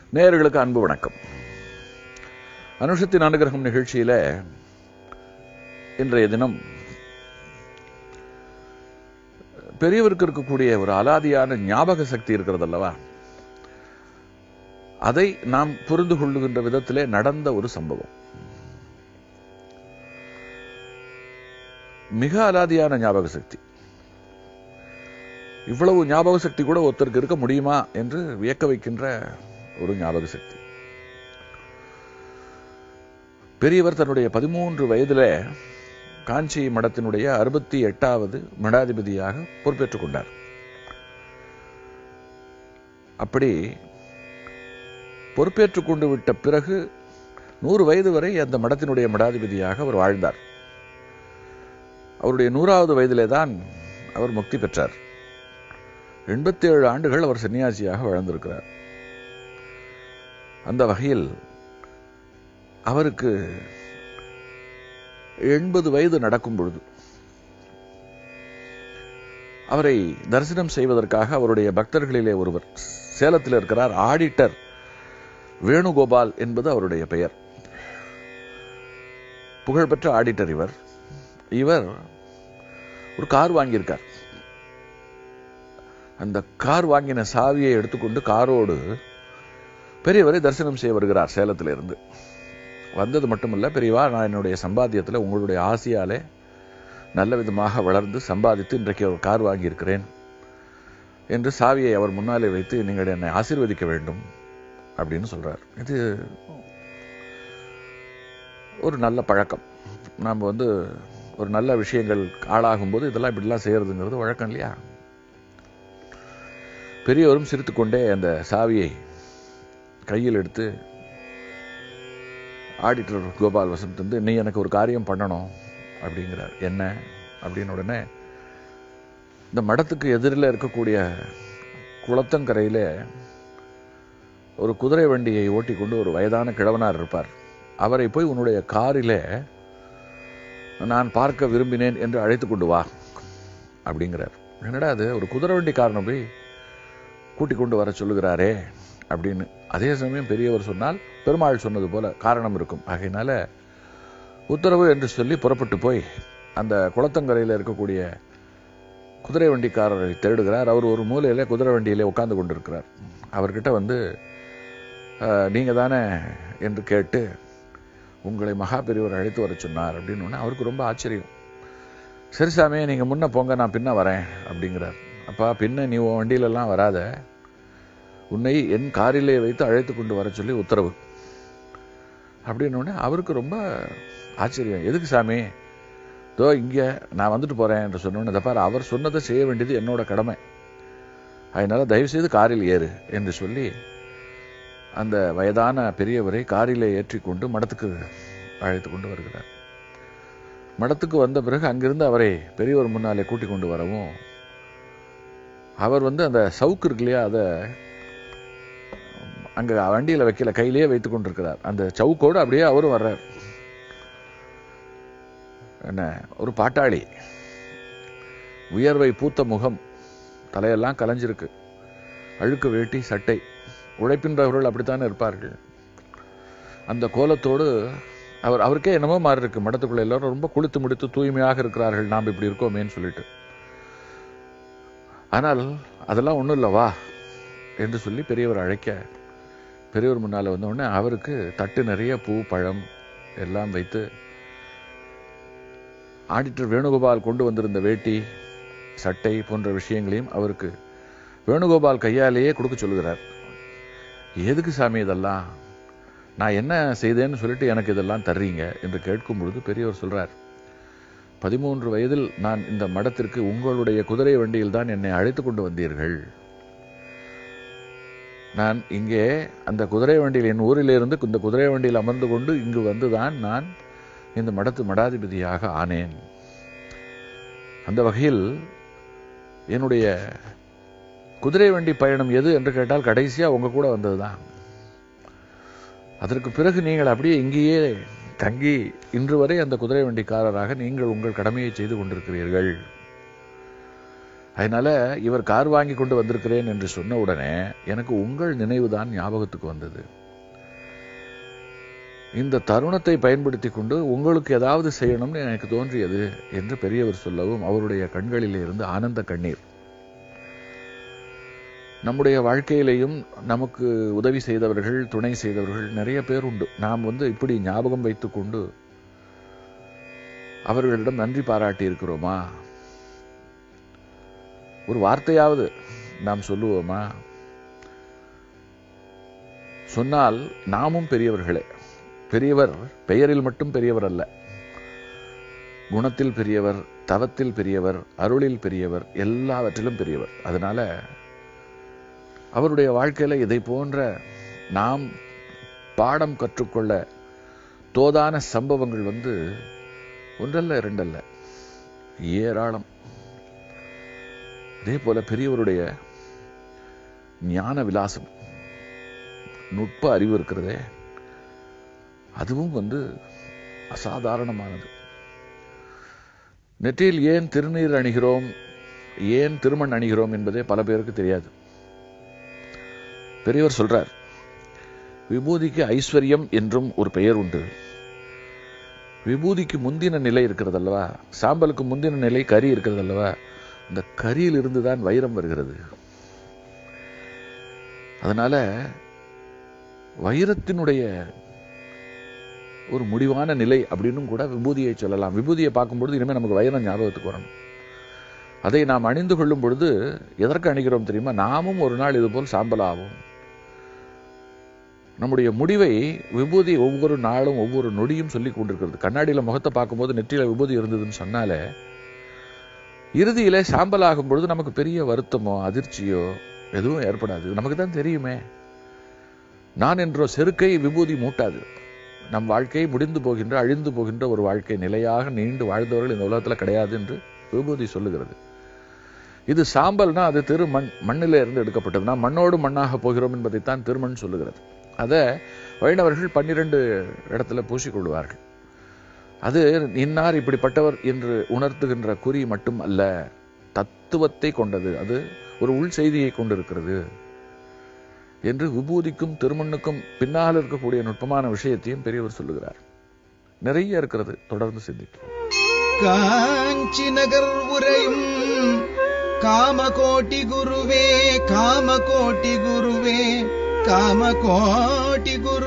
நேயர்களுக்கு அன்பு வணக்கம் அனுஷத்தின் அனுகிரகம் நிகழ்ச்சியில இன்றைய தினம் பெரியவருக்கு இருக்கக்கூடிய ஒரு அலாதியான ஞாபக சக்தி இருக்கிறது அல்லவா அதை நாம் புரிந்து கொள்ளுகின்ற விதத்திலே நடந்த ஒரு சம்பவம் மிக அலாதியான ஞாபக சக்தி இவ்வளவு ஞாபக சக்தி கூட ஒருத்தருக்கு இருக்க முடியுமா என்று வியக்க வைக்கின்ற ஒரு ஞாபக சக்தி பெரியவர் தன்னுடைய பதிமூன்று வயதில காஞ்சி மடத்தினுடைய அறுபத்தி எட்டாவது மடாதிபதியாக பொறுப்பேற்றுக் கொண்டார் அப்படி பொறுப்பேற்றுக் கொண்டு விட்ட பிறகு நூறு வயது வரை அந்த மடத்தினுடைய மடாதிபதியாக அவர் வாழ்ந்தார் அவருடைய நூறாவது வயதிலே தான் அவர் முக்தி பெற்றார் எண்பத்தி ஏழு ஆண்டுகள் அவர் சன்னியாசியாக வாழ்ந்திருக்கிறார் அந்த வகையில் அவருக்கு எண்பது வயது நடக்கும் பொழுது அவரை தரிசனம் செய்வதற்காக அவருடைய பக்தர்களிலே ஒருவர் சேலத்தில் இருக்கிறார் ஆடிட்டர் வேணுகோபால் என்பது அவருடைய பெயர் புகழ்பெற்ற ஆடிட்டர் இவர் இவர் ஒரு கார் வாங்கியிருக்கார் அந்த கார் வாங்கின சாவியை எடுத்துக்கொண்டு காரோடு பெரியவரை தரிசனம் செய்ய வருகிறார் சேலத்திலிருந்து வந்தது மட்டுமல்ல பெரியவா நான் என்னுடைய சம்பாத்தியத்தில் உங்களுடைய ஆசையாலே நல்ல விதமாக வளர்ந்து சம்பாதித்து இன்றைக்கு ஒரு கார் வாங்கியிருக்கிறேன் என்று சாவியை அவர் முன்னாலே வைத்து நீங்கள் என்னை ஆசீர்வதிக்க வேண்டும் அப்படின்னு சொல்றார் இது ஒரு நல்ல பழக்கம் நாம் வந்து ஒரு நல்ல விஷயங்கள் ஆளாகும் போது இதெல்லாம் இப்படிலாம் செய்யறதுங்கிறது வழக்கம் இல்லையா பெரியவரும் சிரித்துக்கொண்டே அந்த சாவியை கையில் எடுத்து ஆடிட்டர் கோபால் வசந்த் வந்து நீ எனக்கு ஒரு காரியம் பண்ணணும் அப்படிங்கிறார் என்ன அப்படின்னு உடனே இந்த மடத்துக்கு எதிரில் இருக்கக்கூடிய குளத்தங்கரையில ஒரு குதிரை வண்டியை ஓட்டி கொண்டு ஒரு வயதான கிழவனார் இருப்பார் அவரை போய் உன்னுடைய காரிலே நான் பார்க்க விரும்பினேன் என்று அழைத்து கொண்டு வா அப்படிங்கிறார் என்னடா அது ஒரு குதிரை வண்டி காரணம் போய் கூட்டிக் கொண்டு வர சொல்லுகிறாரே அப்படின்னு அதே சமயம் பெரியவர் சொன்னால் பெருமாள் சொன்னது போல காரணம் இருக்கும் ஆகையினால உத்தரவு என்று சொல்லி புறப்பட்டு போய் அந்த குளத்தங்கரையில் இருக்கக்கூடிய குதிரை வண்டிக்காரரை தேடுகிறார் அவர் ஒரு மூலையில குதிரை வண்டியிலே உட்கார்ந்து கொண்டிருக்கிறார் அவர்கிட்ட வந்து நீங்க தானே என்று கேட்டு உங்களை மகா பெரியவர் அழைத்து வர சொன்னார் அப்படின்னு அவருக்கு ரொம்ப ஆச்சரியம் சரி சாமி நீங்க முன்ன போங்க நான் பின்ன வரேன் அப்படிங்கிறார் அப்பா பின்ன நீ உன் வண்டியிலெல்லாம் வராத உன்னை என் காரிலே வைத்து அழைத்து கொண்டு வர சொல்லி உத்தரவு அப்படின்னு அவருக்கு ரொம்ப ஆச்சரியம் எதுக்கு சாமி தோ இங்க நான் வந்துட்டு போறேன் என்று சொன்னோன்னு பாரு அவர் சொன்னதை செய்ய வேண்டியது என்னோட கடமை அதனால தயவு செய்து காரில் ஏறு என்று சொல்லி அந்த வயதான பெரியவரை காரிலே ஏற்றி கொண்டு மடத்துக்கு அழைத்து கொண்டு வருகிறார் மடத்துக்கு வந்த பிறகு அங்கிருந்து அவரை பெரியவர் முன்னாலே கூட்டிக் கொண்டு வரவும் அவர் வந்து அந்த சவுக்கு இருக்கு இல்லையா அதை அங்க வண்டியில வைக்கல கையிலேயே வைத்துக் கொண்டிருக்கிறார் அந்த சவுக்கோடு அப்படியே அவரும் வர்றார் என்ன ஒரு பாட்டாளி உயர்வை பூத்த முகம் தலையெல்லாம் கலைஞ்சிருக்கு அழுக்கு வேட்டி சட்டை உழைப்பின்றவர்கள் அப்படித்தானே இருப்பார்கள் அந்த கோலத்தோடு அவர் அவருக்கே என்னமோ மாறி இருக்கு மடத்துக்குள்ள எல்லாரும் ரொம்ப குளித்து முடித்து தூய்மையாக இருக்கிறார்கள் நாம் இப்படி இருக்கோமேன்னு சொல்லிட்டு ஆனால் அதெல்லாம் ஒன்றும் இல்லை வா என்று சொல்லி பெரியவர் அழைக்க பெரியவர் முன்னால் வந்த உடனே அவருக்கு தட்டு நிறைய பூ பழம் எல்லாம் வைத்து ஆடிட்டர் வேணுகோபால் கொண்டு வந்திருந்த வேட்டி சட்டை போன்ற விஷயங்களையும் அவருக்கு வேணுகோபால் கையாலேயே கொடுக்க சொல்லுகிறார் எதுக்கு சாமி இதெல்லாம் நான் என்ன செய்தேன்னு சொல்லிட்டு எனக்கு இதெல்லாம் தர்றீங்க என்று கேட்கும் பொழுது பெரியவர் சொல்றார் பதிமூன்று வயதில் நான் இந்த மடத்திற்கு உங்களுடைய குதிரை வண்டியில் தான் என்னை அழைத்து கொண்டு வந்தீர்கள் நான் இங்கே அந்த குதிரை வண்டியில் என் ஊரிலிருந்து இந்த குதிரை வண்டியில் அமர்ந்து கொண்டு இங்கு வந்துதான் நான் இந்த மடத்து மடாதிபதியாக ஆனேன் அந்த வகையில் என்னுடைய குதிரை வண்டி பயணம் எது என்று கேட்டால் கடைசியா உங்க கூட வந்ததுதான் அதற்கு பிறகு நீங்கள் அப்படியே இங்கேயே தங்கி இன்று வரை அந்த குதிரை வண்டிக்காரராக நீங்கள் உங்கள் கடமையை செய்து கொண்டிருக்கிறீர்கள் அதனால இவர் கார் வாங்கி கொண்டு வந்திருக்கிறேன் என்று சொன்ன உடனே எனக்கு உங்கள் நினைவுதான் ஞாபகத்துக்கு வந்தது இந்த தருணத்தை பயன்படுத்தி கொண்டு உங்களுக்கு ஏதாவது செய்யணும்னு எனக்கு தோன்றியது என்று பெரியவர் சொல்லவும் அவருடைய கண்களிலே இருந்து ஆனந்த கண்ணீர் நம்முடைய வாழ்க்கையிலேயும் நமக்கு உதவி செய்தவர்கள் துணை செய்தவர்கள் நிறைய பேர் உண்டு நாம் வந்து இப்படி ஞாபகம் வைத்துக்கொண்டு அவர்களிடம் நன்றி பாராட்டி இருக்கிறோமா ஒரு வார்த்தையாவது நாம் சொல்லுவோமா சொன்னால் நாமும் பெரியவர்களே பெரியவர் பெயரில் மட்டும் பெரியவர் அல்ல குணத்தில் பெரியவர் தவத்தில் பெரியவர் அருளில் பெரியவர் எல்லாவற்றிலும் பெரியவர் அதனால அவருடைய வாழ்க்கையில இதை போன்ற நாம் பாடம் கற்றுக்கொள்ள தோதான சம்பவங்கள் வந்து ஒன்றல்ல இரண்டல்ல ஏராளம் அதே போல பெரியவருடைய ஞான விலாசம் நுட்ப அறிவு இருக்கிறதே அதுவும் வந்து அசாதாரணமானது நெற்றியில் ஏன் திருநீர் அணிகிறோம் ஏன் திருமண் அணிகிறோம் என்பதே பல பேருக்கு தெரியாது பெரியவர் சொல்றார் விபூதிக்கு ஐஸ்வர்யம் என்றும் ஒரு பெயர் உண்டு விபூதிக்கு முந்தின நிலை இருக்கிறது அல்லவா சாம்பலுக்கு முந்தின நிலை கரி இருக்கிறது அல்லவா அந்த கரியில் இருந்துதான் வைரம் வருகிறது அதனால வைரத்தினுடைய ஒரு முடிவான நிலை அப்படின்னு கூட விபூதியை சொல்லலாம் விபூதியை பார்க்கும்பொழுது இனிமேல் நமக்கு வைரம் ஞாபகத்துக்கு வரணும் அதை நாம் அணிந்து கொள்ளும் பொழுது எதற்கு அணிகிறோம் தெரியுமா நாமும் ஒரு நாள் இதுபோல் சாம்பலாகும் நம்முடைய முடிவை விபூதி ஒவ்வொரு நாளும் ஒவ்வொரு நொடியும் சொல்லி கொண்டிருக்கிறது கண்ணாடியில முகத்தை பார்க்கும்போது நெற்றியில விபூதி இருந்ததுன்னு சொன்னாலே இறுதியில சாம்பல் ஆகும் பொழுது நமக்கு பெரிய வருத்தமோ அதிர்ச்சியோ எதுவும் ஏற்படாது நமக்கு தான் தெரியுமே நான் என்ற செருக்கை விபூதி மூட்டாது நம் வாழ்க்கை முடிந்து போகின்ற அழிந்து போகின்ற ஒரு வாழ்க்கை நிலையாக நீண்டு வாழ்ந்தவர்கள் இந்த உலகத்துல கிடையாது என்று விபூதி சொல்லுகிறது இது சாம்பல்னா அது திருமண் மண்ணில இருந்து எடுக்கப்பட்டதுன்னா மண்ணோடு மண்ணாக போகிறோம் என்பதைத்தான் திருமண் சொல்லுகிறது அதை வைணவர்கள் பன்னிரண்டு இடத்துல பூசிக்கொள்வார்கள் அது இன்னார் இப்படிப்பட்டவர் என்று உணர்த்துகின்ற குறி மட்டும் அல்ல தத்துவத்தை கொண்டது அது ஒரு உள் செய்தியை கொண்டிருக்கிறது என்று விபூதிக்கும் திருமண்ணுக்கும் பின்னால் இருக்கக்கூடிய நுட்பமான விஷயத்தையும் பெரியவர் சொல்லுகிறார் நிறைய இருக்கிறது தொடர்ந்து சிந்திப்போம் காஞ்சி நகர் உரையும் காமகோட்டி குருவே காமகோட்டி குருவே காமகோட்டி குரு